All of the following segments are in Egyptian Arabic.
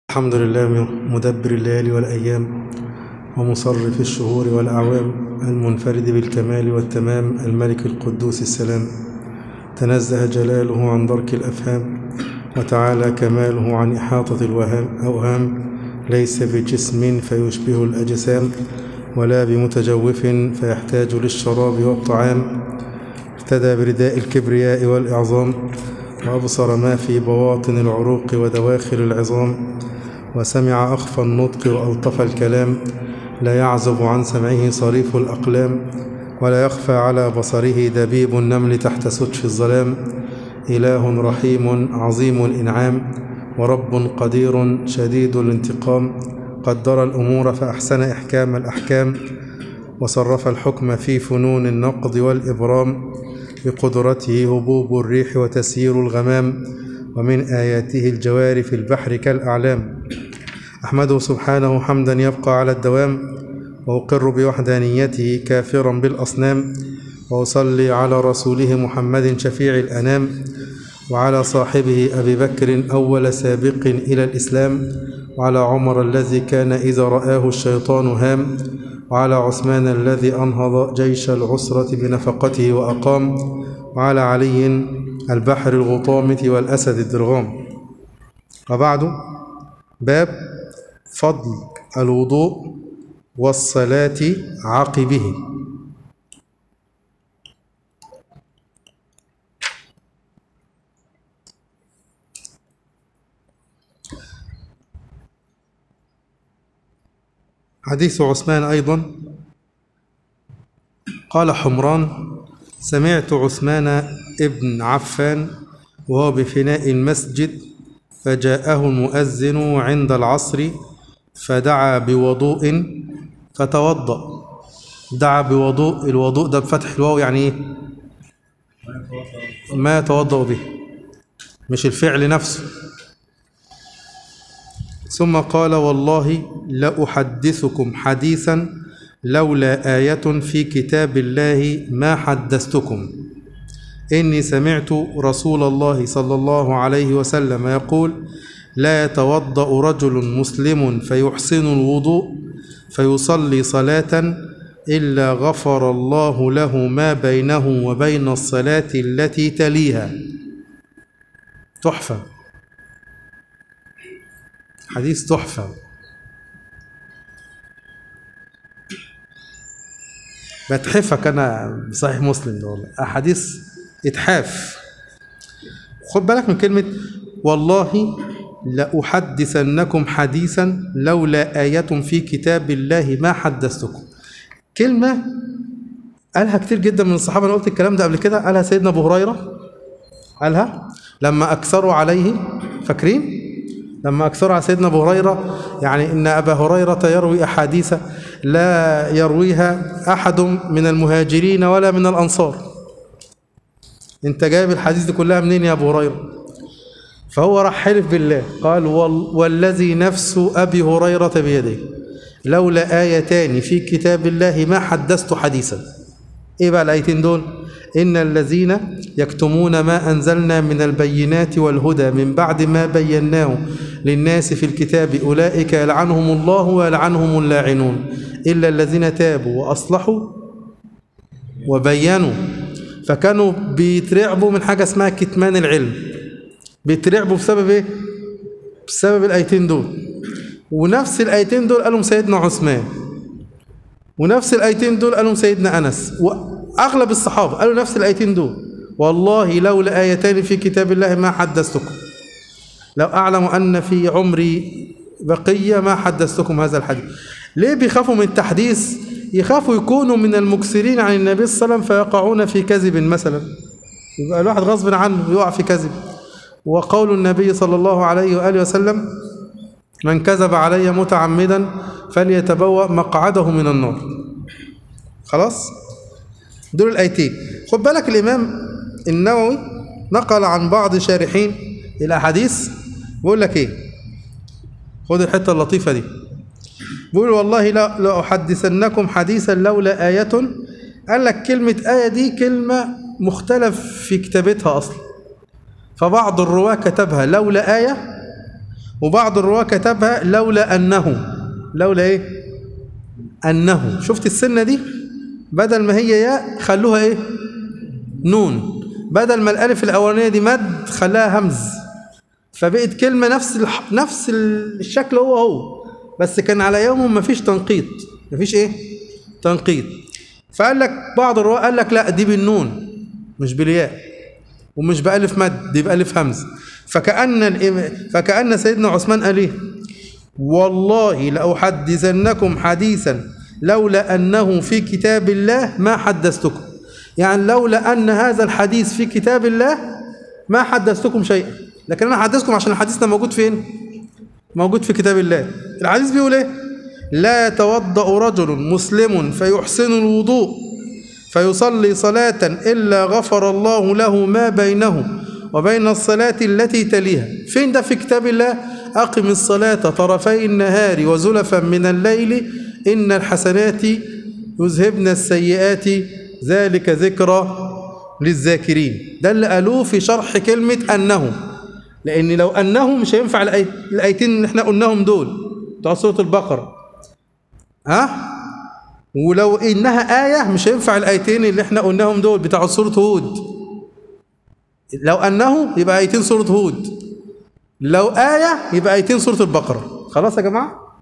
الحمد لله مدبر الليالي والأيام ومصرف الشهور والأعوام المنفرد بالكمال والتمام الملك القدوس السلام تنزه جلاله عن درك الأفهام وتعالى كماله عن إحاطة الوهام أوهام ليس بجسم فيشبه الأجسام ولا بمتجوف فيحتاج للشراب والطعام ارتدى برداء الكبرياء والإعظام وأبصر ما في بواطن العروق ودواخل العظام وسمع أخفى النطق وألطف الكلام لا يعزب عن سمعه صريف الأقلام ولا يخفى على بصره دبيب النمل تحت سدف الظلام إله رحيم عظيم الإنعام ورب قدير شديد الانتقام قدر الأمور فأحسن إحكام الأحكام وصرف الحكم في فنون النقض والإبرام بقدرته هبوب الريح وتسيير الغمام ومن آياته الجوار في البحر كالأعلام أحمده سبحانه حمدا يبقى على الدوام وأقر بوحدانيته كافرا بالأصنام وأصلي على رسوله محمد شفيع الأنام وعلى صاحبه أبي بكر أول سابق إلى الإسلام وعلى عمر الذي كان إذا رآه الشيطان هام وعلى عثمان الذي أنهض جيش العسرة بنفقته وأقام وعلى علي البحر الغطامة والأسد الدرغام وبعد باب فضل الوضوء والصلاة عقبه حديث عثمان أيضا قال حمران سمعت عثمان ابن عفان وهو بفناء المسجد فجاءه المؤذن عند العصر فدعا بوضوء فتوضأ دعا بوضوء الوضوء ده بفتح الواو يعني ايه ما يتوضأ به مش الفعل نفسه ثم قال والله لأحدثكم حديثا لولا آية في كتاب الله ما حدثتكم إني سمعت رسول الله صلى الله عليه وسلم يقول لا يتوضأ رجل مسلم فيحسن الوضوء فيصلي صلاة إلا غفر الله له ما بينه وبين الصلاة التي تليها تحفة حديث تحفة بتحفك أنا صحيح مسلم ده والله أحاديث إتحاف خد بالك من كلمة والله لأحدثنكم حديثا لولا آية في كتاب الله ما حدثتكم كلمة قالها كتير جدا من الصحابة أنا قلت الكلام ده قبل كده قالها سيدنا أبو هريرة قالها لما أكثروا عليه فاكرين لما أكثروا على سيدنا أبو هريرة يعني إن أبا هريرة يروي أحاديث لا يرويها أحد من المهاجرين ولا من الأنصار أنت جايب الحديث دي كلها منين يا أبو هريرة فهو راح حلف بالله قال والذي نفس أبي هريرة بيده لولا آيتان في كتاب الله ما حدثت حديثا إيه بقى الآيتين دول إن الذين يكتمون ما أنزلنا من البينات والهدى من بعد ما بيناه للناس في الكتاب أولئك يلعنهم الله ويلعنهم اللاعنون إلا الذين تابوا وأصلحوا وبينوا فكانوا بيترعبوا من حاجة اسمها كتمان العلم بيترعبوا بسبب ايه بسبب الايتين دول ونفس الايتين دول قالهم سيدنا عثمان ونفس الايتين دول قالهم سيدنا انس واغلب الصحابه قالوا نفس الايتين دول والله لولا ايتان في كتاب الله ما حدثتكم لو اعلم ان في عمري بقيه ما حدثتكم هذا الحديث ليه بيخافوا من التحديث يخافوا يكونوا من المكثرين عن النبي صلى الله عليه وسلم فيقعون في كذب مثلا يبقى الواحد غصب عنه يقع في كذب وقول النبي صلى الله عليه وآله وسلم من كذب علي متعمدا فليتبوأ مقعده من النار خلاص دول الآيتين خد بالك الإمام النووي نقل عن بعض شارحين إلى حديث بيقول لك إيه خد الحتة اللطيفة دي بيقول والله لا لأحدثنكم حديثا لولا آية قال لك كلمة آية دي كلمة مختلف في كتابتها أصلا فبعض الرواة كتبها لولا آية وبعض الرواة كتبها لولا أنه لولا إيه أنه شفت السنة دي بدل ما هي ياء خلوها إيه نون بدل ما الألف الأولانية دي مد خلاها همز فبقت كلمة نفس الح... نفس الشكل هو هو بس كان على يوم ما فيش تنقيط ما فيش إيه تنقيط فقال لك بعض الرواة قال لك لا دي بالنون مش بالياء ومش بألف مد دي بألف همز فكأن الإم... فكأن سيدنا عثمان قال إيه والله لأحدثنكم حديثا لولا أنه في كتاب الله ما حدثتكم يعني لولا أن هذا الحديث في كتاب الله ما حدثتكم شيئا لكن أنا حدثكم عشان الحديث ده موجود فين موجود في كتاب الله الحديث بيقول إيه لا يتوضأ رجل مسلم فيحسن الوضوء فيصلي صلاة إلا غفر الله له ما بينه وبين الصلاة التي تليها فين ده في كتاب الله أقم الصلاة طرفي النهار وزلفا من الليل إن الحسنات يذهبن السيئات ذلك ذكرى للذاكرين ده اللي قالوه في شرح كلمة أنه لأن لو أنه مش هينفع الآي- الآيتين اللي احنا قلناهم دول بتوع سورة البقرة ها ولو إنها آية مش هينفع الآيتين اللي احنا قلناهم دول بتوع سورة هود لو أنه يبقى آيتين سورة هود لو آية يبقى آيتين سورة البقرة خلاص يا جماعة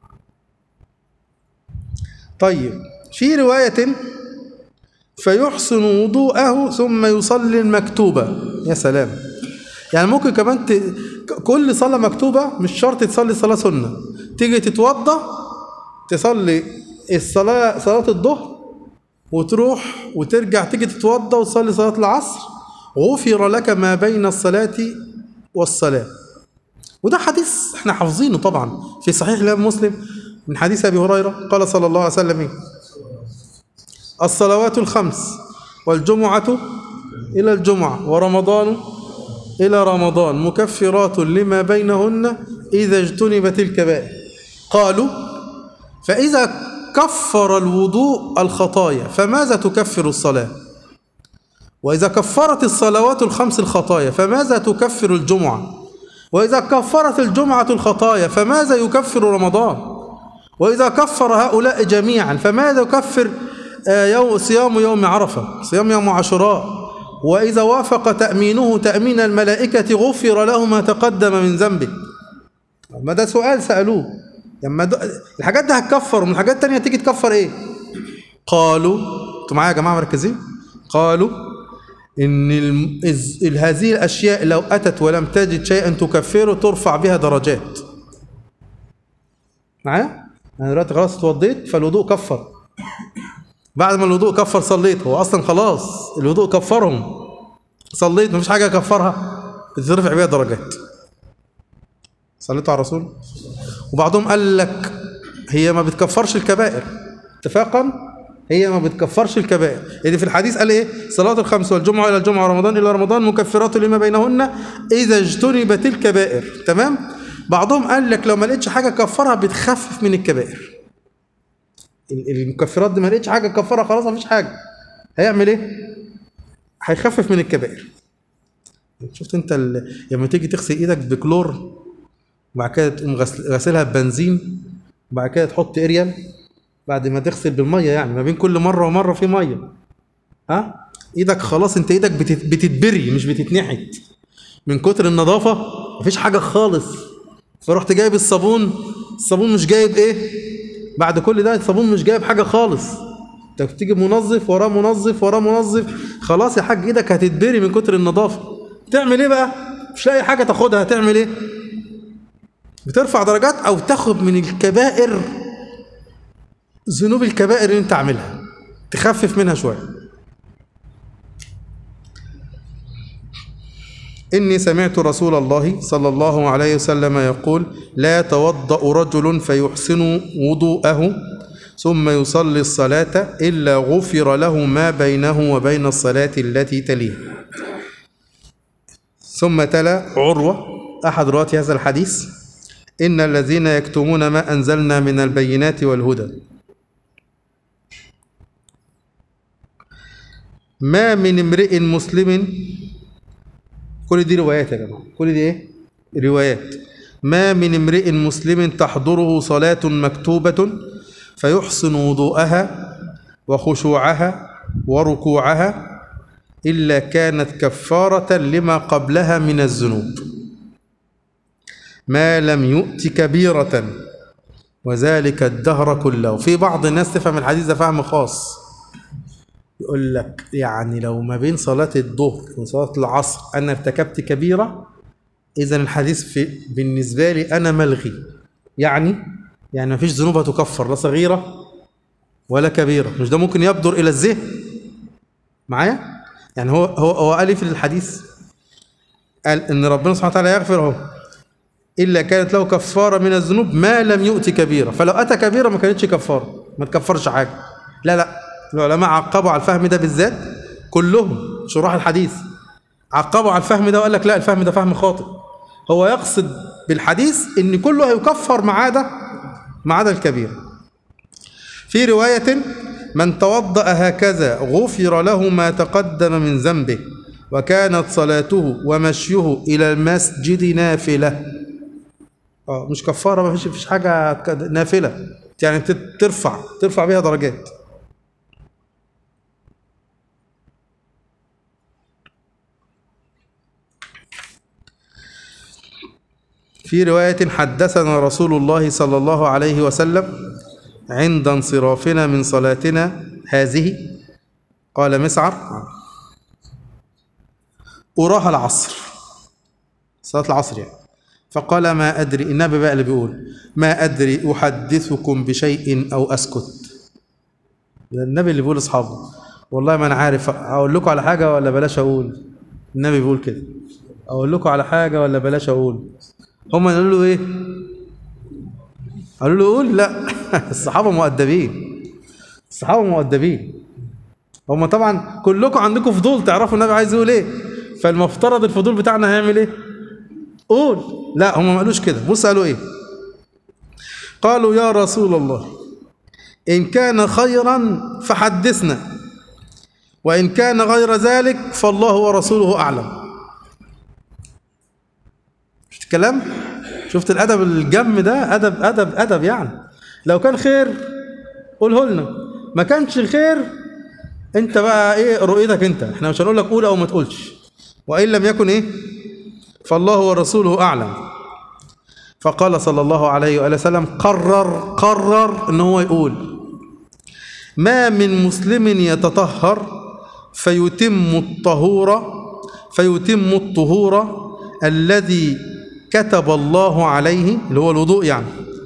طيب في رواية فيحسن وضوءه ثم يصلي المكتوبة يا سلام يعني ممكن كمان ت... كل صلاة مكتوبة مش شرط تصلي صلاة سنة تيجي تتوضى تصلي الصلاة صلاة الظهر وتروح وترجع تيجي تتوضى وتصلي صلاة العصر غفر لك ما بين الصلاة والصلاة وده حديث احنا حافظينه طبعا في صحيح الإمام مسلم من حديث أبي هريرة قال صلى الله عليه وسلم إيه؟ الصلوات الخمس والجمعة إلى الجمعة ورمضان إلى رمضان مكفرات لما بينهن إذا اجتنبت الكبائر قالوا فإذا كفر الوضوء الخطايا فماذا تكفر الصلاة وإذا كفرت الصلوات الخمس الخطايا فماذا تكفر الجمعة وإذا كفرت الجمعة الخطايا فماذا يكفر رمضان وإذا كفر هؤلاء جميعا فماذا يكفر آه، يوم صيام يوم عرفة صيام يوم عاشوراء وإذا وافق تأمينه تأمين الملائكة غفر له ما تقدم من ذنبه ما ده سؤال سألوه لما د... الحاجات دي هتكفر ومن الحاجات التانية تيجي تكفر ايه قالوا انتوا معايا يا جماعة مركزين قالوا ان الم... إز... ال- هذه الاشياء لو اتت ولم تجد شيئا تكفره ترفع بها درجات معايا انا دلوقتي خلاص اتوضيت فالوضوء كفر بعد ما الوضوء كفر صليت هو اصلا خلاص الوضوء كفرهم صليت مفيش حاجه اكفرها بترفع بيها درجات صليتوا على الرسول وبعضهم قال لك هي ما بتكفرش الكبائر اتفاقا هي ما بتكفرش الكبائر اللي في الحديث قال ايه صلاة الخمس والجمعة إلى الجمعة ورمضان إلى رمضان مكفرات لما بينهن إذا اجتنبت الكبائر تمام بعضهم قال لك لو ما لقيتش حاجة كفرها بتخفف من الكبائر ال- المكفرات دي ما لقيتش حاجة كفرها خلاص مفيش حاجة هيعمل ايه هيخفف من الكبائر شفت انت ال- لما تيجي تغسل ايدك بكلور وبعد كده تقوم غسل- غسلها ببنزين وبعد كده تحط اريال بعد ما تغسل بالميه يعني ما بين كل مره ومره في ميه ها ايدك خلاص انت ايدك بتت- بتتبري مش بتتنحت من كتر النظافه مفيش حاجه خالص فرحت جايب الصابون الصابون مش جايب ايه بعد كل ده الصابون مش جايب حاجه خالص انت بتيجي منظف وراه منظف وراه منظف خلاص يا حاج ايدك هتتبري من كتر النظافه تعمل ايه بقى مش لاقي حاجه تاخدها هتعمل ايه بترفع درجات او تاخد من الكبائر ذنوب الكبائر اللي انت عاملها تخفف منها شويه إني سمعت رسول الله صلى الله عليه وسلم يقول لا يتوضأ رجل فيحسن وضوءه ثم يصلي الصلاة إلا غفر له ما بينه وبين الصلاة التي تليه ثم تلا عروة أحد رواة هذا الحديث إن الذين يكتمون ما أنزلنا من البينات والهدى ما من امرئ مسلم كل دي روايات يا جماعة كل دي ايه روايات ما من امرئ مسلم تحضره صلاة مكتوبة فيحسن وضوءها وخشوعها وركوعها إلا كانت كفارة لما قبلها من الذنوب ما لم يؤت كبيرة وذلك الدهر كله في بعض الناس تفهم الحديث ده فهم خاص يقول لك يعني لو ما بين صلاة الظهر وصلاة العصر أنا ارتكبت كبيرة إذا الحديث في بالنسبة لي أنا ملغي يعني يعني ما فيش ذنوب هتكفر لا صغيرة ولا كبيرة مش ده ممكن يبدر إلى الذهن معايا يعني هو هو هو قال إيه في الحديث قال إن ربنا سبحانه وتعالى يغفر اهو إلا كانت له كفارة من الذنوب ما لم يؤت كبيرة فلو أتى كبيرة ما كانتش كفارة ما تكفرش حاجة لا لا العلماء عقبوا على الفهم ده بالذات كلهم شراح الحديث عقبوا على الفهم ده وقال لك لا الفهم ده فهم خاطئ هو يقصد بالحديث ان كله هيكفر ما عدا ما عدا الكبير في رواية من توضأ هكذا غفر له ما تقدم من ذنبه وكانت صلاته ومشيه إلى المسجد نافلة اه مش كفارة ما فيش فيش حاجة نافلة يعني ترفع ترفع بيها درجات في رواية حدثنا رسول الله صلى الله عليه وسلم عند انصرافنا من صلاتنا هذه قال مسعر أراها العصر صلاة العصر يعني فقال ما أدري النبي بقى اللي بيقول ما أدري أحدثكم بشيء أو أسكت ده النبي اللي بيقول أصحابه والله ما أنا عارف أقول لكم على حاجة ولا بلاش أقول النبي بيقول كده أقول لكم على حاجة ولا بلاش أقول هم قالوا له ايه قالوا له قول لا الصحابه مؤدبين الصحابه مؤدبين هم طبعا كلكم عندكم فضول تعرفوا النبي عايز يقول ايه فالمفترض الفضول بتاعنا هيعمل ايه قول لا هم ما قالوش كده بص قالوا ايه قالوا يا رسول الله ان كان خيرا فحدثنا وان كان غير ذلك فالله ورسوله اعلم شفت الكلام شفت الادب الجم ده ادب ادب ادب يعني لو كان خير قوله لنا ما كانش خير انت بقى ايه رؤيتك انت احنا مش هنقول لك قول او ما تقولش وان لم يكن ايه فالله ورسوله اعلم فقال صلى الله عليه وآله وسلم قرر قرر ان هو يقول ما من مسلم يتطهر فيتم الطهور فيتم الطهور الذي كتب الله عليه اللي هو الوضوء يعني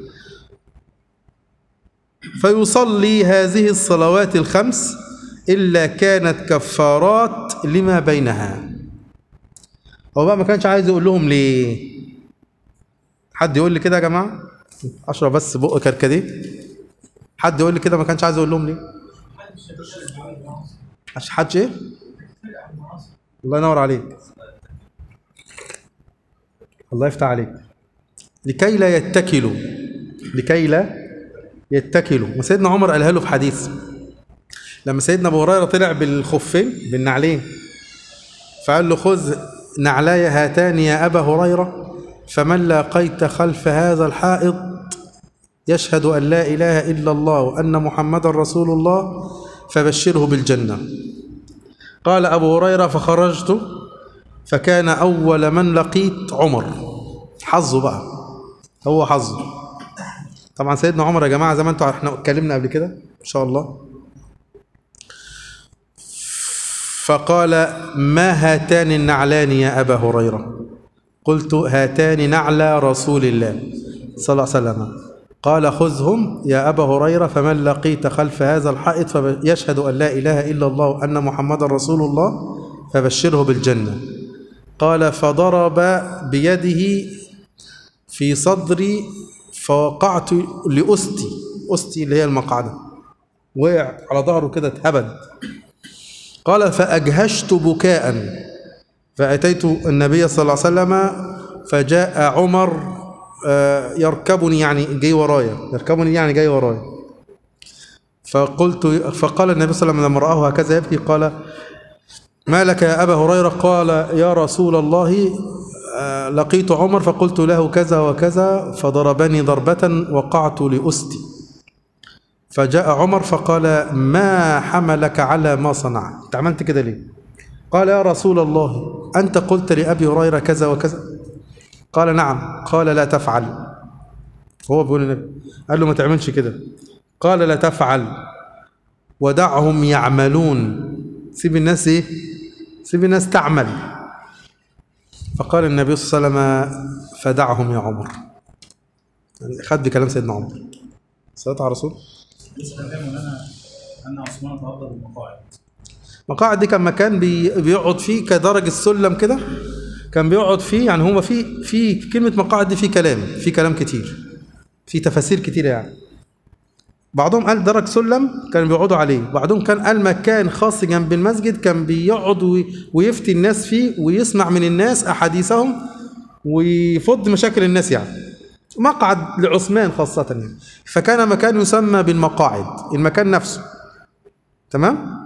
فيصلي هذه الصلوات الخمس إلا كانت كفارات لما بينها هو بقى ما كانش عايز يقول لهم ليه حد يقول لي كده يا جماعة أشرب بس بق كركديه حد يقول لي كده ما كانش عايز يقول لهم ليه عشان حدش ايه الله ينور عليك الله يفتح عليك لكي لا يتكلوا لكي لا يتكلوا وسيدنا عمر قالها له في حديث لما سيدنا ابو هريره طلع بالخفين بالنعلين فقال له خذ نعلاي هاتان يا ابا هريره فمن لاقيت خلف هذا الحائط يشهد ان لا اله الا الله وان محمدا رسول الله فبشره بالجنه قال ابو هريره فخرجت فكان أول من لقيت عمر حظه بقى هو حظه طبعا سيدنا عمر يا جماعة زي ما انتوا احنا اتكلمنا قبل كده إن شاء الله فقال ما هاتان النعلان يا أبا هريرة قلت هاتان نعلى رسول الله صلى الله عليه وسلم قال خذهم يا أبا هريرة فمن لقيت خلف هذا الحائط فيشهد أن لا إله إلا الله وأن محمد رسول الله فبشره بالجنة قال فضرب بيده في صدري فوقعت لأستي أستي اللي هي المقعدة وقع على ظهره كده اتهبد قال فأجهشت بكاء فأتيت النبي صلى الله عليه وسلم فجاء عمر يركبني يعني جاي ورايا يركبني يعني جاي ورايا فقلت فقال النبي صلى الله عليه وسلم لما رآه هكذا يبكي قال ما لك يا أبا هريرة قال يا رسول الله آه، لقيت عمر فقلت له كذا وكذا فضربني ضربة وقعت لأستي فجاء عمر فقال ما حملك على ما صنعت انت عملت كده ليه قال يا رسول الله أنت قلت لأبي هريرة كذا وكذا قال نعم قال لا تفعل هو بيقول النبي قال له ما تعملش كده قال لا تفعل ودعهم يعملون سيب الناس ايه سيب الناس تعمل فقال النبي صلى الله عليه وسلم فدعهم يا عمر يعني خد بكلام سيدنا عمر صلاه على الرسول لسه كان مولانا ان عثمان توضا بالمقاعد مقاعد دي كان مكان بي بيقعد فيه كدرج السلم كده كان بيقعد فيه يعني هو في في كلمه مقاعد دي في كلام في كلام كتير في تفاسير كتيره يعني بعضهم قال درج سلم كانوا بيقعدوا عليه بعضهم كان قال مكان خاص جنب المسجد كان بيقعد وي- ويفتي الناس فيه ويسمع من الناس احاديثهم ويفض مشاكل الناس يعني مقعد لعثمان خاصة يعني فكان مكان يسمى بالمقاعد المكان نفسه تمام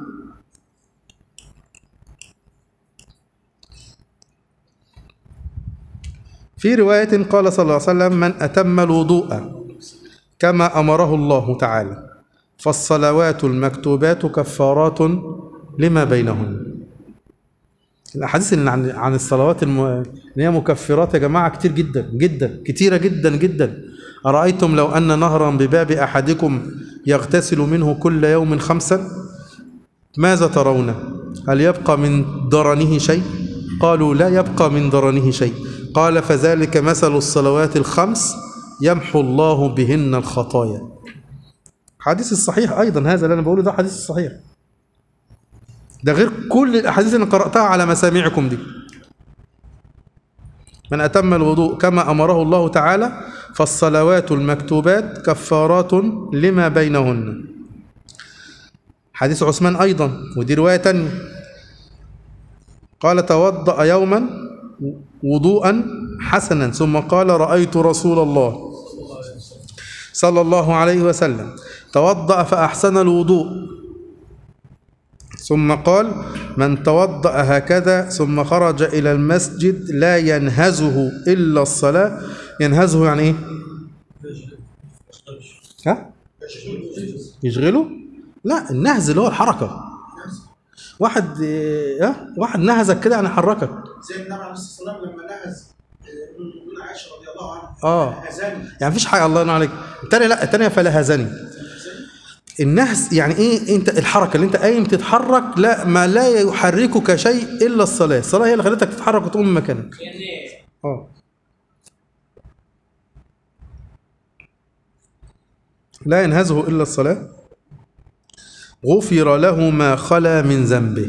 في رواية قال صلى الله عليه وسلم من أتم الوضوء كما أمره الله تعالى فالصلوات المكتوبات كفارات لما بينهن الأحاديث اللي عن عن الصلوات الم... اللي هي مكفرات يا جماعة كتير جدا جدا كتيرة جدا جدا أرأيتم لو أن نهرا بباب أحدكم يغتسل منه كل يوم خمسا ماذا ترون هل يبقى من درنه شيء قالوا لا يبقى من درنه شيء قال فذلك مثل الصلوات الخمس يمحو الله بهن الخطايا حديث الصحيح أيضا هذا اللي أنا بقوله ده حديث الصحيح ده غير كل الأحاديث اللي قرأتها على مسامعكم دي من أتم الوضوء كما أمره الله تعالى فالصلوات المكتوبات كفارات لما بينهن حديث عثمان أيضا ودي رواية تانية قال توضأ يوما وضوءا حسنا ثم قال رأيت رسول الله صلى الله عليه وسلم توضأ فأحسن الوضوء ثم قال من توضأ هكذا ثم خرج إلى المسجد لا ينهزه إلا الصلاة ينهزه يعني إيه؟ ها؟ يشغله؟ لا النهز اللي هو الحركة واحد إيه، ها واحد نهزك كده يعني حركك زي النبي عليه الصلاه والسلام لما نهز آه، من عائشه رضي الله عنها اه هزاني يعني مفيش حاجه الله ينور عليك الثانيه لا الثانيه فلا هزني النهز يعني ايه انت الحركه اللي انت قايم تتحرك لا ما لا يحركك شيء الا الصلاه الصلاه هي اللي خلتك تتحرك وتقوم من مكانك اه لا ينهزه الا الصلاه غفر له ما خلا من ذنبه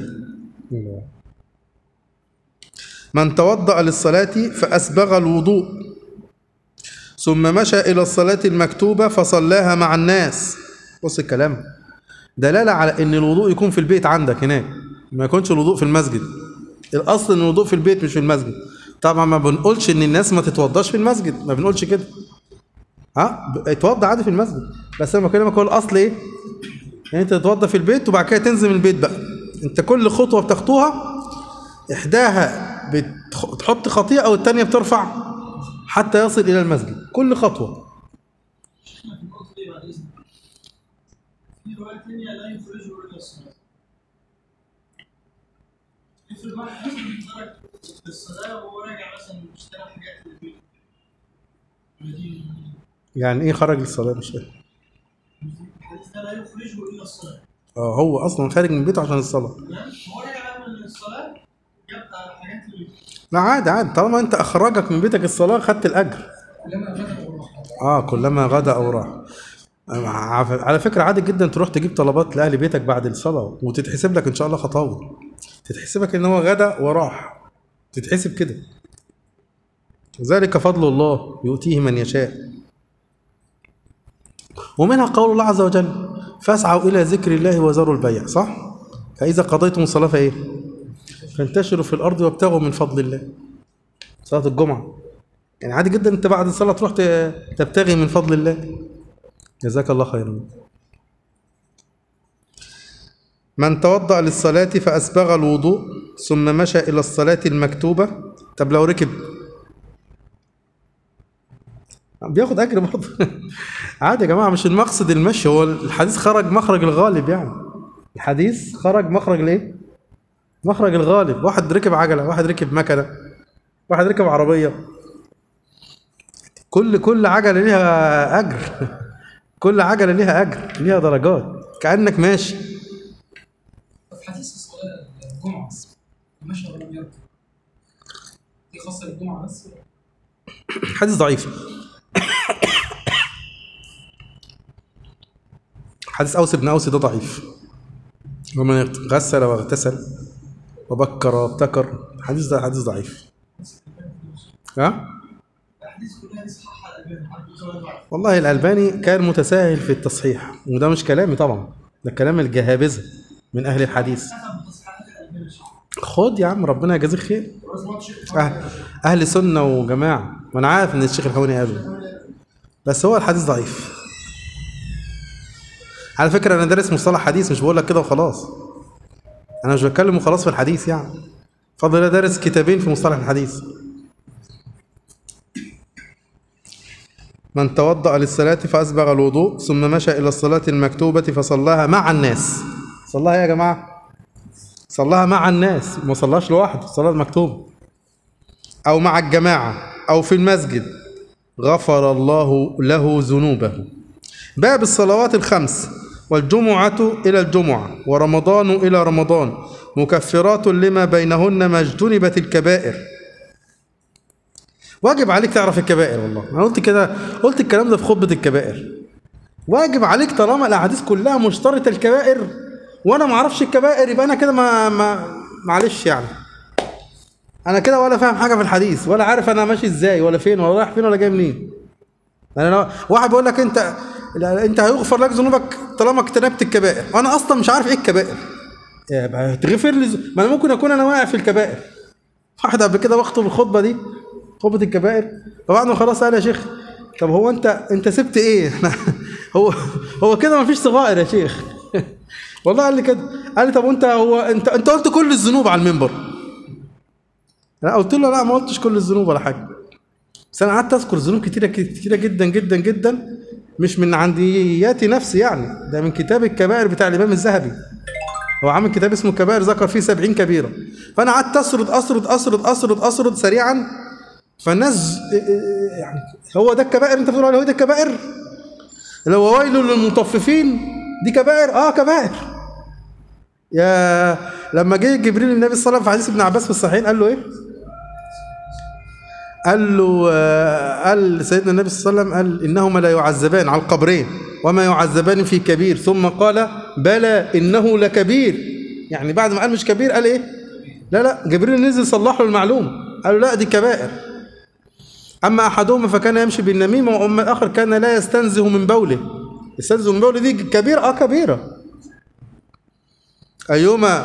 من توضأ للصلاة فأسبغ الوضوء ثم مشى إلى الصلاة المكتوبة فصلاها مع الناس بص الكلام دلالة على أن الوضوء يكون في البيت عندك هناك ما يكونش الوضوء في المسجد الأصل أن الوضوء في البيت مش في المسجد طبعا ما بنقولش أن الناس ما تتوضاش في المسجد ما بنقولش كده ها ب- اتوضى عادي في المسجد بس انا بكلمك هو الاصل ايه يعني انت تتوضى في البيت وبعد كده تنزل من البيت بقى انت كل خطوه بتخطوها احداها بتحط خطيئه والتانيه بترفع حتى يصل الى المسجد كل خطوه في رواية ثانية لا يخرجه إلا الصلاة. افرض واحد مثلا ترك الصلاة وهو راجع مثلا اشترى حاجات في البيت. ودي- يعني ايه خرج للصلاه مش فاهم الحديث ده لا يخرجه إلا الصلاة. اه هو اصلا خارج من بيته عشان الصلاه تمام؟ هو راجع من الصلاة جاب حاجات في البيت. لا عادي عادي طالما انت اخرجك من بيتك الصلاه خدت الاجر اه كلما غدا او راح عف- على فكره عادي جدا تروح تجيب طلبات لاهل بيتك بعد الصلاه وتتحسب لك ان شاء الله خطاوي تتحسبك ان هو غدا وراح تتحسب كده ذلك فضل الله يؤتيه من يشاء ومنها قول الله عز وجل فاسعوا الى ذكر الله وذروا البيع صح فاذا قضيتم الصلاه فايه فانتشروا في الارض وابتغوا من فضل الله صلاه الجمعه يعني عادي جدا انت بعد الصلاه تروح ت- تبتغي من فضل الله جزاك الله خيرا من توضأ للصلاة فأسبغ الوضوء ثم مشى إلى الصلاة المكتوبة طب لو ركب بياخد اجر برضه عادي يا جماعه مش المقصد المشي هو الحديث خرج مخرج الغالب يعني الحديث خرج مخرج الايه مخرج الغالب واحد ركب عجله واحد ركب مكنه واحد ركب عربيه كل كل عجله ليها اجر كل عجله ليها اجر ليها درجات كانك ماشي في حديث الصلاة الجمعة مشى ولم يركب دي خاصة بالجمعة بس حديث ضعيف حديث اوس بن اوس ده ضعيف ومن غسل واغتسل وبكر وابتكر حديث ده حديث ضعيف ها الاحاديث كلها دي صححها الالباني عارف بتقول ضعف والله الألباني كان متساهل في التصحيح وده مش كلامي طبعا ده كلام الجهابذة من أهل الحديث حسب تصحيحات الالباني صح خد يا عم ربنا يجازيك خير ورز ماتش أهل, أهل سنة وجماعة وأنا عارف إن الشيخ الحوني قاله بس هو الحديث ضعيف على فكرة أنا دارس مصطلح حديث مش بقول لك كده وخلاص أنا مش بتكلم وخلاص في الحديث يعني فضل أنا دارس كتابين في مصطلح الحديث من توضأ للصلاة فأسبغ الوضوء ثم مشى إلى الصلاة المكتوبة فصلاها مع الناس صلاها يا جماعة صلاها مع الناس ما صلاش لوحده الصلاة المكتوبة أو مع الجماعة أو في المسجد غفر الله له ذنوبه باب الصلوات الخمس والجمعة إلى الجمعة ورمضان إلى رمضان مكفرات لما بينهن ما اجتنبت الكبائر واجب عليك تعرف الكبائر والله انا قلت كده قلت الكلام ده في خطبة الكبائر واجب عليك طالما الاحاديث كلها مشترطة الكبائر وانا ما اعرفش الكبائر يبقى انا كده ما, ما معلش يعني انا كده ولا فاهم حاجه في الحديث ولا عارف انا ماشي ازاي ولا فين ولا رايح فين ولا جاي منين انا لو واحد بيقول لك انت لا انت هيغفر لك ذنوبك طالما اجتنبت الكبائر وانا اصلا مش عارف ايه الكبائر يبقى هتغفر لي ز- ما انا ممكن اكون انا واقع في الكبائر واحد قبل كده بخطب الخطبه دي خطبه الكبائر فبعد ما خلاص قال يا شيخ طب هو انت انت سبت ايه هو هو كده ما فيش صغائر يا شيخ والله قال لي كده قال لي طب وانت هو انت انت قلت كل الذنوب على المنبر انا قلت له لا ما قلتش كل الذنوب ولا حاجه بس انا قعدت اذكر ذنوب كتيره كتيره جدا جدا جدا مش من عندياتي نفسي يعني ده من كتاب الكبائر بتاع الامام الذهبي هو عامل كتاب اسمه الكبائر ذكر فيه 70 كبيره فانا قعدت اسرد اسرد اسرد اسرد اسرد سريعا فالناس يعني هو ده الكبائر انت بتقول عليه هو ده الكبائر اللي هو ويل للمطففين دي كبائر اه كبائر يا لما جه جبريل النبي صلى الله عليه وسلم في حديث ابن عباس في الصحيحين قال له ايه قال له آه، قال سيدنا النبي صلى الله عليه وسلم قال انهما لا يعذبان على القبرين وما يعذبان في كبير ثم قال بلى انه لكبير يعني بعد ما قال مش كبير قال ايه لا لا جبريل نزل صلح له المعلومه قال له لا دي كبائر اما احدهما فكان يمشي بالنميمه واما الاخر كان لا يستنزه من بوله يستنزه من بوله دي كبيره اه كبيره ايما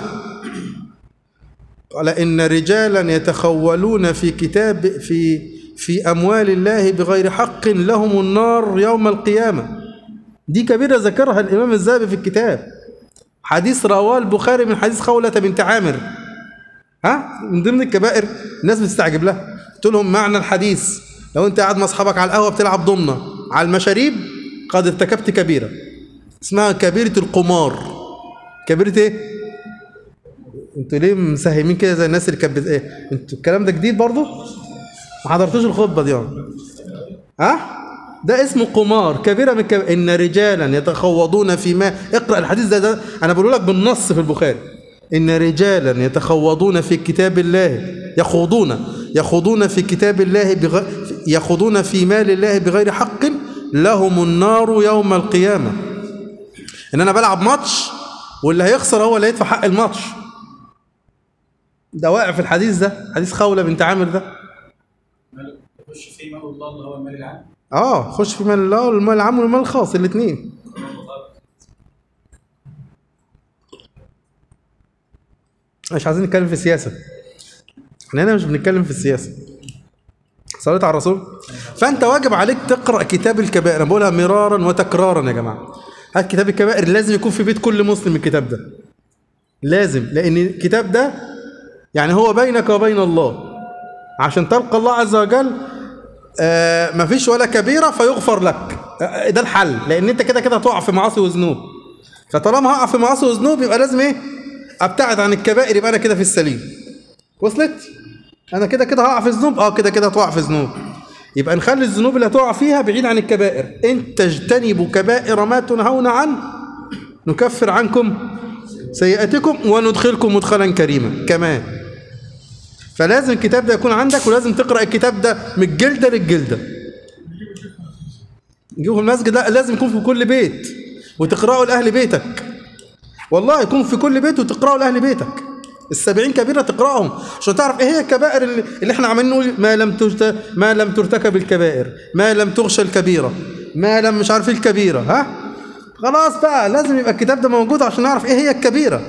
قال إن رجالا يتخولون في كتاب في في أموال الله بغير حق لهم النار يوم القيامة دي كبيرة ذكرها الإمام الذهبي في الكتاب حديث رواه البخاري من حديث خولة بنت عامر ها من ضمن الكبائر الناس بتستعجب لها قلت لهم معنى الحديث لو انت قاعد مع اصحابك على القهوه بتلعب ضمنه على المشاريب قد ارتكبت كبيره اسمها كبيره القمار كبيره ايه انتوا ليه مساهمين كده زي الناس اللي كانت بت- ايه انتوا الكلام ده جديد برضه ما حضرتوش الخطبه دي يعني ها ده اسمه قمار كبيرة من كب... إن رجالا يتخوضون في ما اقرأ الحديث ده, ده أنا بقول لك بالنص في البخاري إن رجالا يتخوضون في كتاب الله يخوضون يخوضون في كتاب الله بغ... يخوضون في مال الله بغير حق لهم النار يوم القيامة إن أنا بلعب ماتش واللي هيخسر هو اللي هيدفع حق الماتش ده واقع في الحديث ده حديث خولة بنت عامر ده مال يخش فيه مال الله اللي هو المال العام اه خش في مال الله والمال العام والمال الخاص الاثنين مش عايزين نتكلم في السياسه احنا هنا مش بنتكلم في السياسه صليت على الرسول فانت واجب عليك تقرا كتاب الكبائر انا بقولها مرارا وتكرارا يا جماعه هات كتاب الكبائر لازم يكون في بيت كل مسلم الكتاب ده لازم لان الكتاب ده يعني هو بينك وبين الله عشان تلقى الله عز وجل آه مفيش ولا كبيرة فيغفر لك آه ده الحل لأن أنت كده كده هتقع في معاصي وذنوب فطالما هقع في معاصي وذنوب يبقى لازم إيه أبتعد عن الكبائر يبقى أنا كده في السليم وصلت؟ أنا كده كده هقع في ذنوب أه كده كده هتقع في ذنوب يبقى نخلي الذنوب اللي هتقع فيها بعيد عن الكبائر إن تجتنبوا كبائر ما تنهون عنه نكفر عنكم سيئاتكم وندخلكم مدخلا كريما كمان فلازم الكتاب ده يكون عندك ولازم تقرأ الكتاب ده من الجلدة للجلدة نجيبه في المسجد لا لازم يكون في كل بيت وتقرأه لأهل بيتك والله يكون في كل بيت وتقرأه لأهل بيتك السبعين كبيرة تقرأهم عشان تعرف ايه هي الكبائر اللي, اللي احنا عمالين نقول ما لم تجت... ما لم ترتكب الكبائر ما لم تغشى الكبيرة ما لم مش عارف ايه الكبيرة ها خلاص بقى لازم يبقى الكتاب ده موجود عشان نعرف ايه هي الكبيرة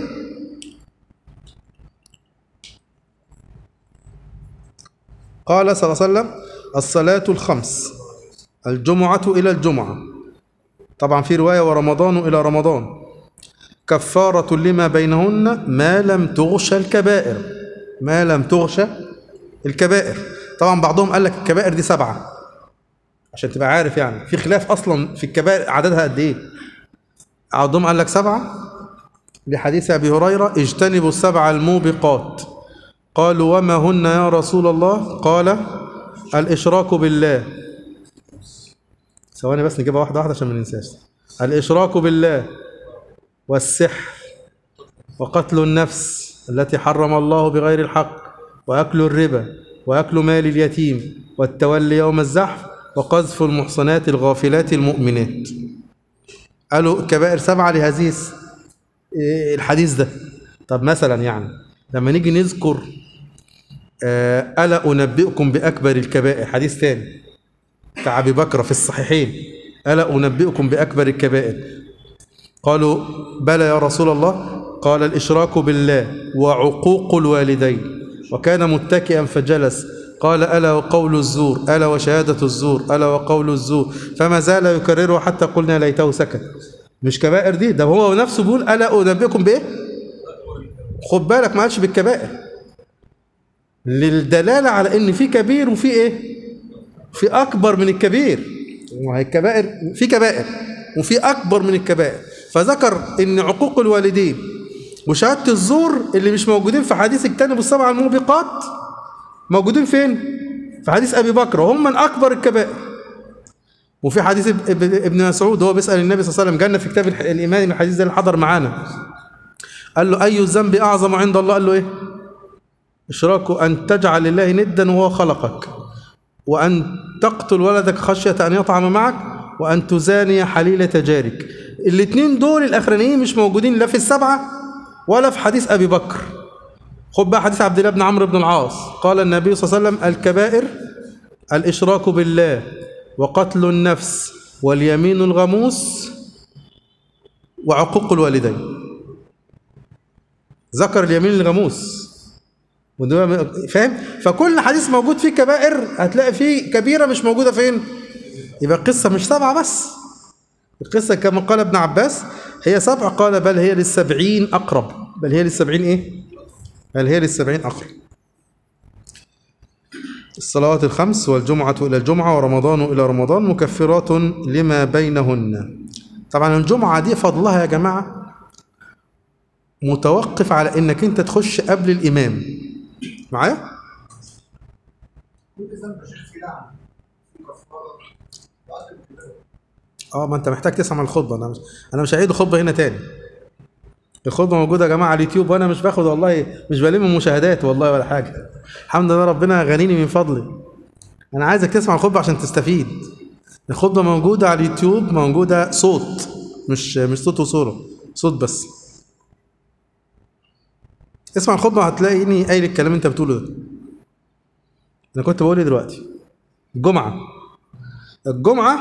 قال صلى الله عليه وسلم الصلاة الخمس الجمعة إلى الجمعة طبعا في رواية ورمضان إلى رمضان كفارة لما بينهن ما لم تغشى الكبائر ما لم تغشى الكبائر طبعا بعضهم قال لك الكبائر دي سبعة عشان تبقى عارف يعني في خلاف أصلا في الكبائر عددها قد إيه بعضهم قال لك سبعة لحديث أبي هريرة اجتنبوا السبع الموبقات قالوا وما هن يا رسول الله قال الإشراك بالله ثواني بس نجيبها واحدة واحدة عشان ما ننساش الإشراك بالله والسحر وقتل النفس التي حرم الله بغير الحق وأكل الربا وأكل مال اليتيم والتولي يوم الزحف وقذف المحصنات الغافلات المؤمنات قالوا كبائر سبعة لهذه الس- إيه الحديث ده طب مثلا يعني لما نيجي نذكر آه، ألا أنبئكم بأكبر الكبائر حديث ثاني بتاع أبي بكر في الصحيحين ألا أنبئكم بأكبر الكبائر قالوا بلى يا رسول الله قال الإشراك بالله وعقوق الوالدين وكان متكئا فجلس قال ألا وقول الزور ألا وشهادة الزور ألا وقول الزور فما زال يكرره حتى قلنا ليته سكت مش كبائر دي ده هو نفسه بيقول ألا أنبئكم بإيه خد بالك ما قالش بالكبائر للدلالة على إن في كبير وفي إيه في أكبر من الكبير وهي الكبائر في كبائر وفي أكبر من الكبائر فذكر إن عقوق الوالدين وشهادة الزور اللي مش موجودين في حديث اجتنبوا السبع الموبقات موجودين فين؟ في حديث أبي بكر وهم من أكبر الكبائر وفي حديث اب- اب- ابن مسعود هو بيسأل النبي صلى الله عليه وسلم جالنا في كتاب الح- الإيمان الحديث ده اللي حضر معانا قال له أي الذنب أعظم عند الله قال له إيه؟ إشراك أن تجعل لله ندا وهو خلقك وأن تقتل ولدك خشية أن يطعم معك وأن تزاني حليلة جارك الاثنين دول الأخرانيين مش موجودين لا في السبعة ولا في حديث أبي بكر خد بقى حديث عبد الله بن عمرو بن العاص قال النبي صلى الله عليه وسلم الكبائر الإشراك بالله وقتل النفس واليمين الغموس وعقوق الوالدين ذكر اليمين الغموس وده فاهم فكل حديث موجود فيه كبائر هتلاقي فيه كبيرة مش موجودة فين يبقى القصة مش سبعة بس القصة كما قال ابن عباس هي سبعة قال بل هي للسبعين أقرب بل هي للسبعين إيه بل هي للسبعين أقرب الصلوات الخمس والجمعة إلى الجمعة ورمضان إلى رمضان مكفرات لما بينهن طبعا الجمعة دي فضلها يا جماعة متوقف على انك انت تخش قبل الامام معايا كل ذنب يا شيخ في لعنه في كفاره وعدم الكبائر اه ما انت محتاج تسمع الخطبه انا مش انا مش هعيد الخطبه هنا تاني الخطبه موجوده يا جماعه على اليوتيوب وانا مش باخد والله مش بلم مشاهدات والله ولا حاجه الحمد لله ربنا غنيني من فضله انا عايزك تسمع الخطبه عشان تستفيد الخطبه موجوده على اليوتيوب موجوده صوت مش مش صوت وصوره صوت بس اسمع الخطبه هتلاقيني قايل الكلام اللي انت بتقوله ده انا كنت بقول ايه دلوقتي الجمعه الجمعه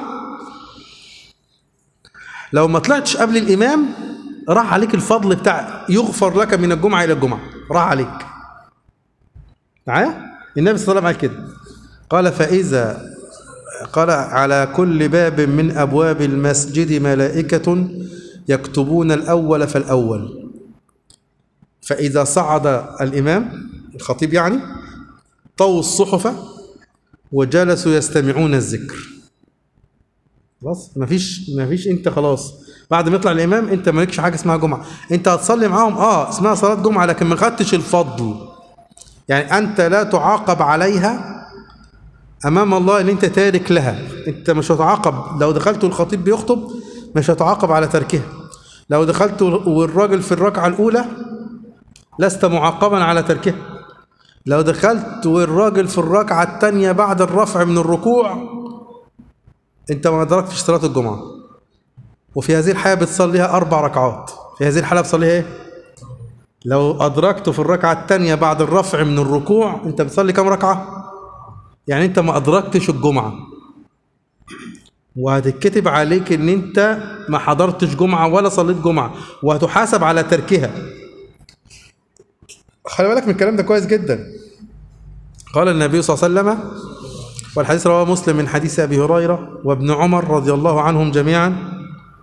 لو ما طلعتش قبل الإمام راح عليك الفضل بتاع يغفر لك من الجمعة إلى الجمعة راح عليك معايا النبي صلى الله عليه وسلم قال كده قال فإذا قال على كل باب من أبواب المسجد ملائكة يكتبون الأول فالأول فإذا صعد الإمام الخطيب يعني طووا الصحف وجلسوا يستمعون الذكر خلاص مفيش مفيش انت خلاص بعد ما يطلع الامام انت مالكش حاجه اسمها جمعه انت هتصلي معاهم اه اسمها صلاه جمعه لكن ما خدتش الفضل يعني انت لا تعاقب عليها امام الله ان انت تارك لها انت مش هتعاقب لو دخلت والخطيب بيخطب مش هتعاقب على تركها لو دخلت والراجل في الركعه الاولى لست معاقبا على تركها لو دخلت والراجل في الركعه الثانيه بعد الرفع من الركوع انت ما ادركتش صلاه الجمعه وفي هذه الحاله بتصليها اربع ركعات في هذه الحاله بتصليها ايه لو ادركته في الركعه الثانيه بعد الرفع من الركوع انت بتصلي كم ركعه يعني انت ما ادركتش الجمعه وهتتكتب عليك ان انت ما حضرتش جمعه ولا صليت جمعه وهتحاسب على تركها خلي بالك من الكلام ده كويس جدا قال النبي صلى الله عليه وسلم والحديث رواه مسلم من حديث ابي هريره وابن عمر رضي الله عنهم جميعا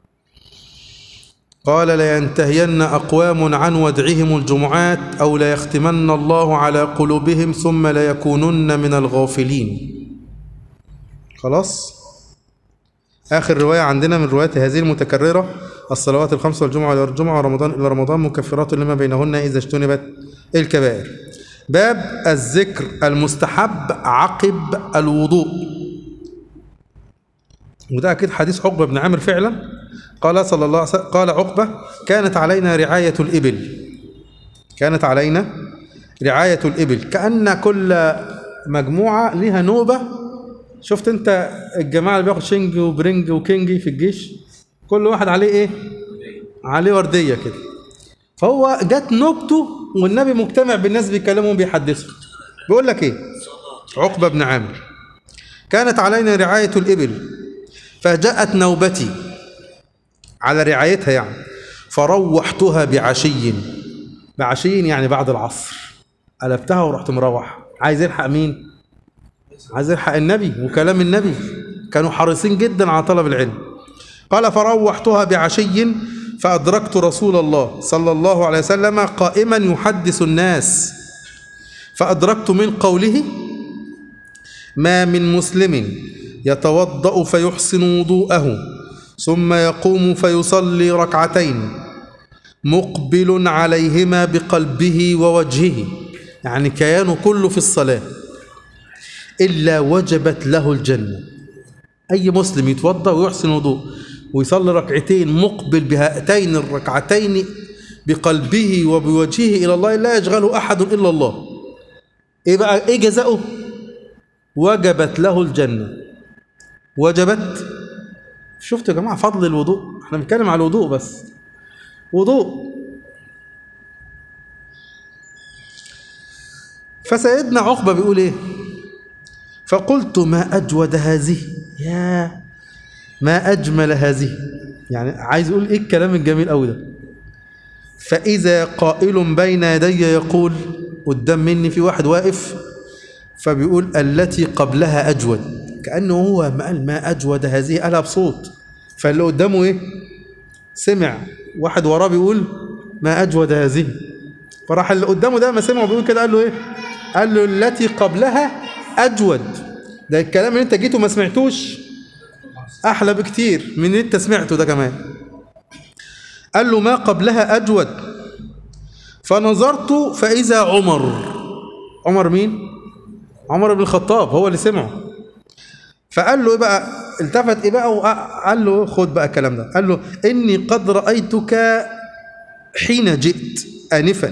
قال لينتهين أقوام عن ودعهم الجمعات أو ليختمن الله على قلوبهم ثم ليكونن من الغافلين خلاص آخر رواية عندنا من روايات هذه المتكررة الصلوات الخمس والجمعة إلى الجمعة ورمضان إلى رمضان مكفرات لما بينهن إذا اجتنبت الكبائر باب الذكر المستحب عقب الوضوء وده أكيد حديث عقبة بن عامر فعلا قال صلى الله عليه وسلم قال عقبة كانت علينا رعاية الإبل كانت علينا رعاية الإبل كأن كل مجموعة لها نوبة شفت انت الجماعة اللي بياخد شنج وبرنج وكينجي في الجيش كل واحد عليه ايه عليه وردية كده فهو جت نوبته والنبي مجتمع بالناس بيكلمهم بيحدثهم بيقول لك ايه عقبة بن عامر كانت علينا رعاية الإبل فجاءت نوبتي على رعايتها يعني فروحتها بعشي بعشي يعني بعد العصر قلبتها ورحت مروح عايز يلحق مين عايز يلحق النبي وكلام النبي كانوا حريصين جدا على طلب العلم قال فروحتها بعشي فأدركت رسول الله صلى الله عليه وسلم قائما يحدث الناس فأدركت من قوله ما من مسلم يتوضأ فيحسن وضوءه ثم يقوم فيصلي ركعتين مقبل عليهما بقلبه ووجهه يعني كيانه كله في الصلاة إلا وجبت له الجنة أي مسلم يتوضأ ويحسن وضوء ويصلي ركعتين مقبل بهاتين الركعتين بقلبه وبوجهه إلى الله لا يشغله أحد إلا الله إيه بقى إيه جزاؤه وجبت له الجنة وجبت شفتوا يا جماعة فضل الوضوء احنا بنتكلم على الوضوء بس وضوء فسيدنا عقبة بيقول ايه فقلت ما أجود هذه يا ما أجمل هذه يعني عايز يقول ايه الكلام الجميل قوي ده فإذا قائل بين يدي يقول قدام مني في واحد واقف فبيقول التي قبلها أجود كأنه هو ما قال ما أجود هذه قالها بصوت فاللي قدامه إيه سمع واحد وراه بيقول ما أجود هذه فراح اللي قدامه ده ما سمعه بيقول كده قال له إيه قال له التي قبلها أجود ده الكلام اللي انت جيته ما سمعتوش أحلى بكتير من اللي انت سمعته ده كمان قال له ما قبلها أجود فنظرت فإذا عمر عمر مين؟ عمر بن الخطاب هو اللي سمعه فقال له ايه بقى التفت ايه بقى وقال له خد بقى الكلام ده قال له اني قد رايتك حين جئت انفا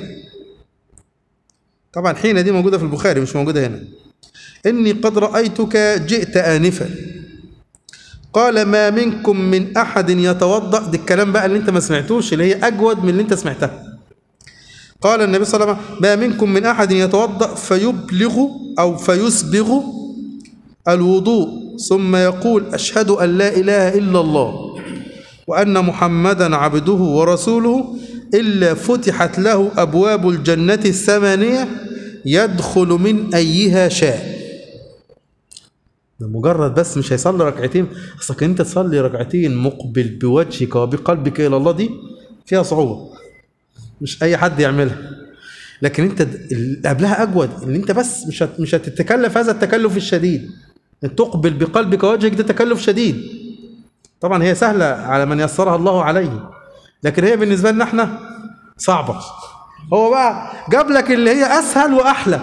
طبعا حين دي موجوده في البخاري مش موجوده هنا اني قد رايتك جئت انفا قال ما منكم من احد يتوضا ده الكلام بقى اللي انت ما سمعتوش اللي هي اجود من اللي انت سمعتها قال النبي صلى الله عليه وسلم ما منكم من احد يتوضا فيبلغ او فيسبغ الوضوء ثم يقول أشهد أن لا إله إلا الله وأن محمدا عبده ورسوله إلا فتحت له أبواب الجنة الثمانية يدخل من أيها شاء ده مجرد بس مش هيصلي ركعتين اصلك انت تصلي ركعتين مقبل بوجهك وبقلبك الى الله دي فيها صعوبه مش اي حد يعملها لكن انت اللي قبلها اجود ان انت بس مش هت- مش هتتكلف هذا التكلف الشديد ان تقبل بقلبك ووجهك ده تكلف شديد طبعا هي سهله على من يسرها الله عليه لكن هي بالنسبه لنا احنا صعبه هو بقى جاب لك اللي هي اسهل واحلى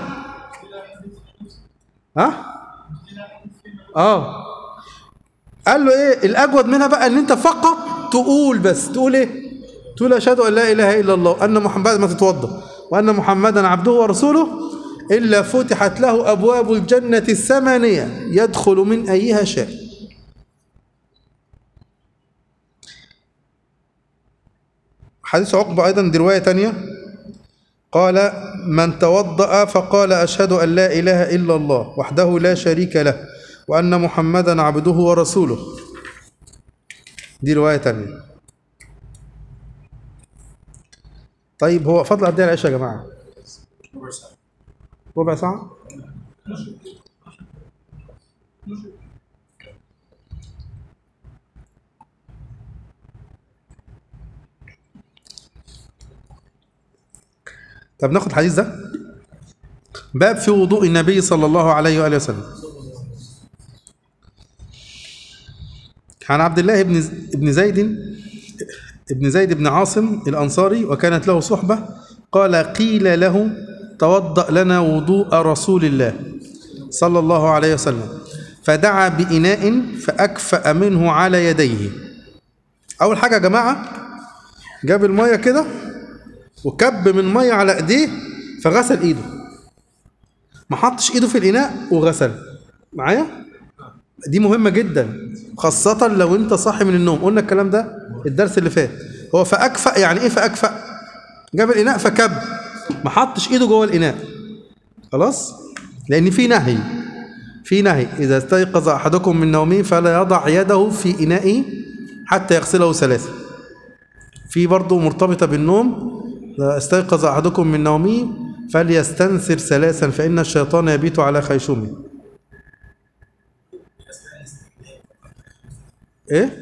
ها اه قال له ايه الاجود منها بقى ان انت فقط تقول بس تقول ايه تقول اشهد ان لا اله الا الله وان محمدا ما تتوضا وان محمدا عبده ورسوله الا فتحت له ابواب الجنه الثمانيه يدخل من ايها شاء حديث عقبه ايضا دي روايه تانية قال من توضأ فقال أشهد أن لا إله إلا الله وحده لا شريك له وأن محمدا عبده ورسوله دي رواية تانية طيب هو فضل قد ايه العشاء يا جماعة؟ ربع ساعة؟ طب ناخد الحديث ده باب في وضوء النبي صلى الله عليه وآله وسلم عن عبد الله بن بن زيد ابن زيد بن عاصم الأنصاري وكانت له صحبة قال قيل له توضأ لنا وضوء رسول الله صلى الله عليه وسلم فدعا بإناء فأكفأ منه على يديه أول حاجة يا جماعة جاب المية كده وكب من مية على ايديه فغسل ايده ما حطش ايده في الاناء وغسل معايا دي مهمة جدا خاصة لو انت صاحي من النوم قلنا الكلام ده الدرس اللي فات هو فأكفأ يعني ايه فأكفأ جاب الاناء فكب ما حطش ايده جوه الاناء خلاص لان في نهي في نهي اذا استيقظ احدكم من نومه فلا يضع يده في انائه حتى يغسله ثلاثة في برضه مرتبطة بالنوم إذا استيقظ أحدكم من نومه فليستنثر ثلاثا فإن الشيطان يبيت على خيشومه إيه؟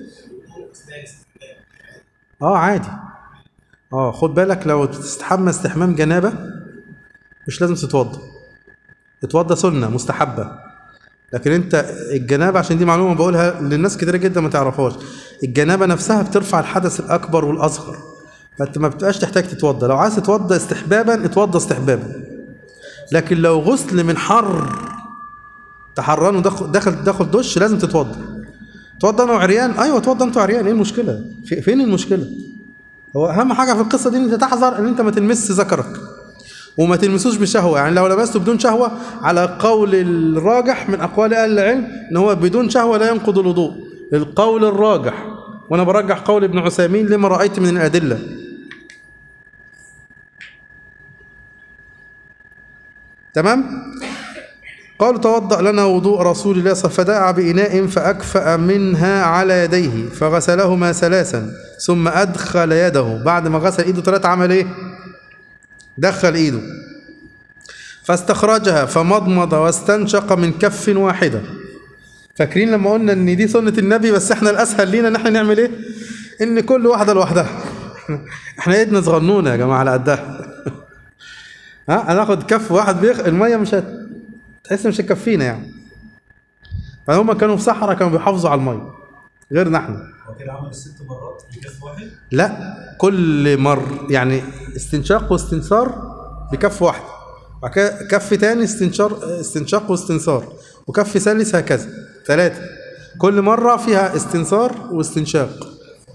آه عادي آه خد بالك لو تستحمى استحمام جنابة مش لازم تتوضى اتوضى سنة مستحبة لكن انت الجنابة عشان دي معلومة بقولها للناس كتير جدا ما تعرفهاش الجنابة نفسها بترفع الحدث الأكبر والأصغر فانت ما بتبقاش تحتاج تتوضى لو عايز تتوضى استحبابا اتوضى استحبابا لكن لو غسل من حر تحران ودخل دخل دخل دش لازم تتوضى تتوضى انا وعريان ايوه اتوضى انت وعريان ايه المشكله في فين المشكله هو اهم حاجه في القصه دي ان انت تحذر ان انت ما تلمس ذكرك وما تلمسوش بشهوه يعني لو لمسته بدون شهوه على قول الراجح من اقوال اهل العلم ان هو بدون شهوه لا ينقض الوضوء القول الراجح وانا برجح قول ابن عثيمين لما رايت من الادله تمام قالوا توضأ لنا وضوء رسول الله صلى الله عليه وسلم فدعا بإناء فأكفأ منها على يديه فغسلهما ثلاثا ثم أدخل يده بعد ما غسل إيده ثلاثة عمل إيه؟ دخل إيده فاستخرجها فمضمض واستنشق من كف واحدة فاكرين لما قلنا ان دي سنة النبي بس احنا الاسهل لينا ان احنا نعمل ايه ان كل واحدة لوحدها احنا ايدنا صغنونة يا جماعة على قدها ها هناخد كف واحد بيخ المية مش هت... تحس مش هتكفينا يعني فهم كانوا في صحراء كانوا بيحافظوا على المية غيرنا احنا هو كده عمل الست مرات بكف واحد لا كل مر يعني استنشاق واستنثار بكف واحد بعد كده كف تاني استنشار استنشاق واستنثار وكف ثالث هكذا ثلاثة كل مرة فيها استنثار واستنشاق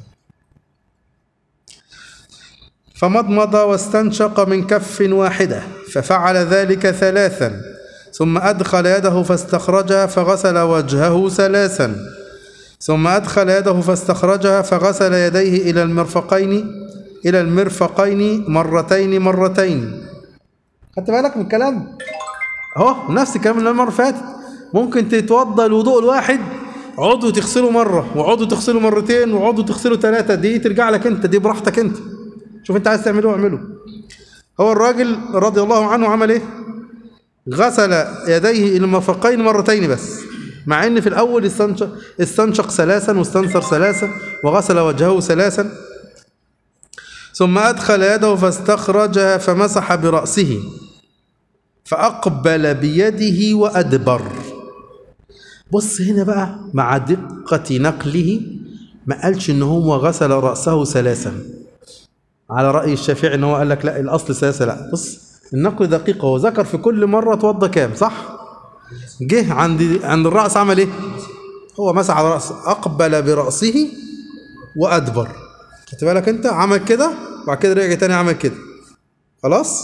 فمضمض واستنشق من كف واحدة ففعل ذلك ثلاثا ثم أدخل يده فاستخرجها فغسل وجهه ثلاثا ثم أدخل يده فاستخرجها فغسل يديه إلى المرفقين إلى المرفقين مرتين مرتين خدت بالك من الكلام اهو نفس الكلام اللي المره اللي فاتت ممكن تتوضى الوضوء الواحد عضو تغسله مره وعضو تغسله مرتين وعضو تغسله ثلاثه دي ترجع لك انت دي براحتك انت شوف انت عايز تعمله اعمله هو الراجل رضي الله عنه عمل ايه غسل يديه الى المرفقين مرتين بس مع ان في الاول استنشق, استنشق ثلاثا واستنثر ثلاثا وغسل وجهه ثلاثا ثم ادخل يده فاستخرجها فمسح براسه فأقبل بيده وأدبر بص هنا بقى مع دقة نقله ما قالش ان هو غسل رأسه ثلاثا على رأي الشافعي ان هو قال لك لا الاصل ثلاثة لا بص النقل دقيق هو ذكر في كل مرة توضى كام صح جه عند عند الرأس عمل ايه هو مسح على رأسه أقبل برأسه وأدبر خدت بالك أنت عمل كده وبعد كده رجع تاني عمل كده خلاص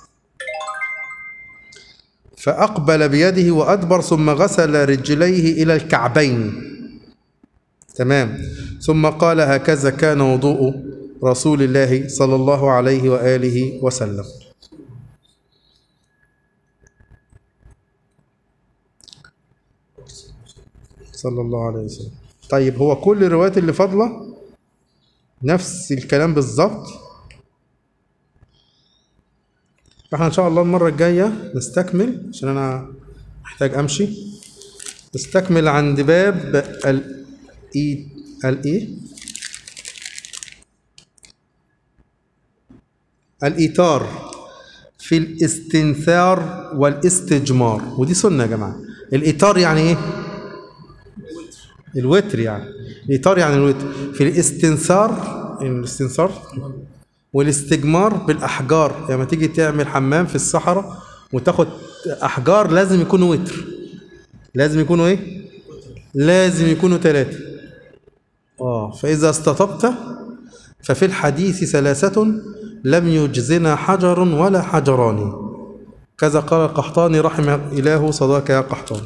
فأقبل بيده وأدبر ثم غسل رجليه إلى الكعبين تمام ثم قال هكذا كان وضوء رسول الله صلى الله عليه وآله وسلم صلى الله عليه وسلم طيب هو كل الروايات اللي فاضله نفس الكلام بالظبط فاحنا ان شاء الله المره الجايه نستكمل عشان انا محتاج امشي نستكمل عند باب ال اي الايه الايثار في الاستنثار والاستجمار ودي سنه يا جماعه الايثار يعني ايه الوتر يعني الإيطار يعني الوتر في الاستنثار الاستنثار والاستجمار بالأحجار لما يعني تيجي تعمل حمام في الصحراء وتاخد أحجار لازم يكونوا وتر لازم يكونوا إيه؟ لازم يكونوا ثلاثة آه فإذا استطبت ففي الحديث ثلاثة لم يجزنا حجر ولا حجران كذا قال القحطاني رحمه إله صداك يا قحطان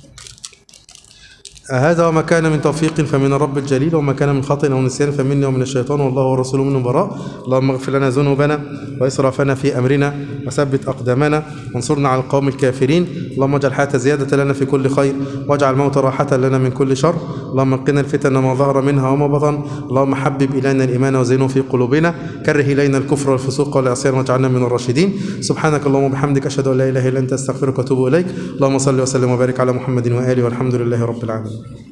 هذا وما كان من توفيق فمن الرب الجليل وما كان من خطأ أو نسيان فمني ومن الشيطان والله ورسوله منه براء اللهم اغفر لنا ذنوبنا وإسرافنا في أمرنا وثبت أقدامنا وانصرنا على القوم الكافرين اللهم اجعل الحياة زيادة لنا في كل خير واجعل الموت راحة لنا من كل شر اللهم قنا الفتن ما ظهر منها وما بطن اللهم حبب إلينا الإيمان وزينه في قلوبنا كره إلينا الكفر والفسوق والعصيان واجعلنا من الراشدين سبحانك اللهم وبحمدك أشهد أن لا إله إلا أنت أستغفرك وأتوب إليك اللهم صل وسلم وبارك على محمد وآله والحمد لله رب العالمين